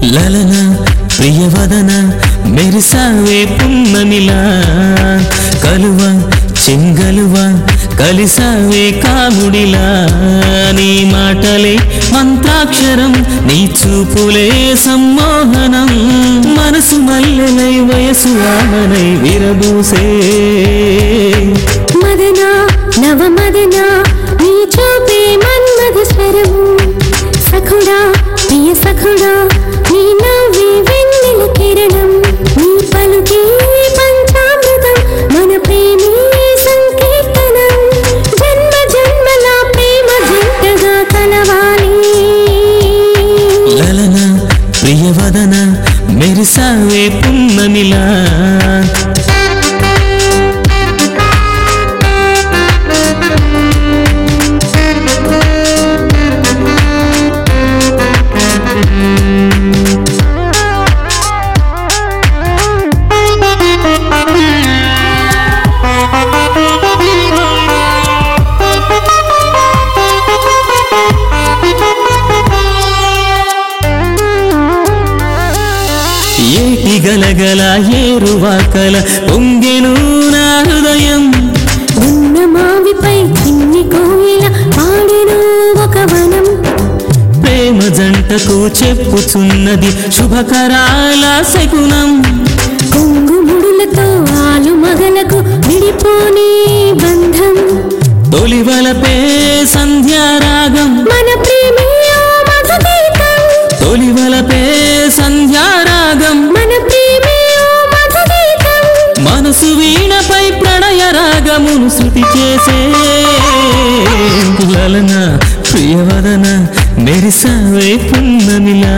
లలన ప్రియవదన మెరిసావే పున్నమిలా కలువ చెంగలువ కలిసావే కాముడిలా నీ మాటలే మంత్రాక్షరం నీ చూపులే సమ్మోహనం మనసు మల్లెలై వయసు ఆమనై విరబూసే మదనా నవ మదనా నీ చూపే మన్మథ స్వరము సఖుడా ప్రియ సఖుడా నీ నవ్వే వెన్నెల కిరణం నీ పలుకే పంచామృతం మన ప్రేమే సంకీర్తనం జన్మ జన్మల ప్రేమ జంటగా కలవాలి లలన ప్రియవదన మెరిసావే పున్నమిలా ఏటి గలగల ఏరువాకల పొంగెను నా హృదయం ఉన్న మావిపై కిన్ని కోయిల పాడెను ఒక వనం ప్రేమ జంటకు చెప్పుచున్నది శుభకరాల శకునం కొంగు ముడులతో ఆలు మగలకు విడిపోని బంధం తొలివలపే సంధ్యారాగం మన ప్రేమే ఓ మధుగీతం తొలివలపే సంధ్యారాగం మన ప్రేమే ఓ మధుగీతం మనసు వీణపై ప్రణయ రాగమును శృతి చేసే లలన ప్రియవదన మెరిసావే పున్నమిలా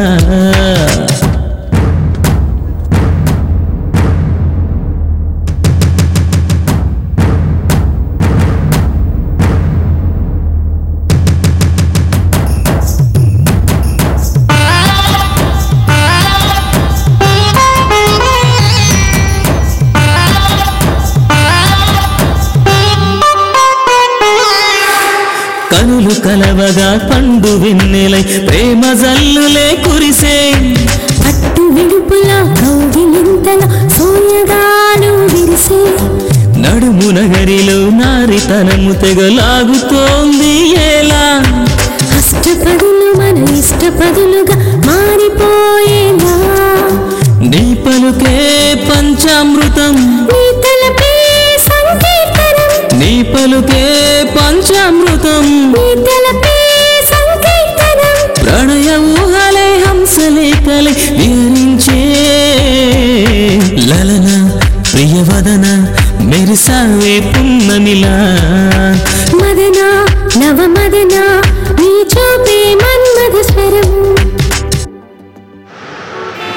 కనులు కలవగా పండు వెన్నెలై ప్రేమ జల్లులే కురిసే పట్టు విడుపుల కౌగిలింతల సూర్యగాడు విరిసే నడుము నగరిలో నారితనము తెగలాగుతోంది ఎలా అష్టపదులు మన ఇష్టపదులుగా మారిపోయేలా నీ పలుకే పంచామృతం నీ తలపే సంకీర్తనం నీ పలుకే పంచామృతం నీ తలపే సంకీర్తనం ప్రణయ ఊహలే హంసలే కలే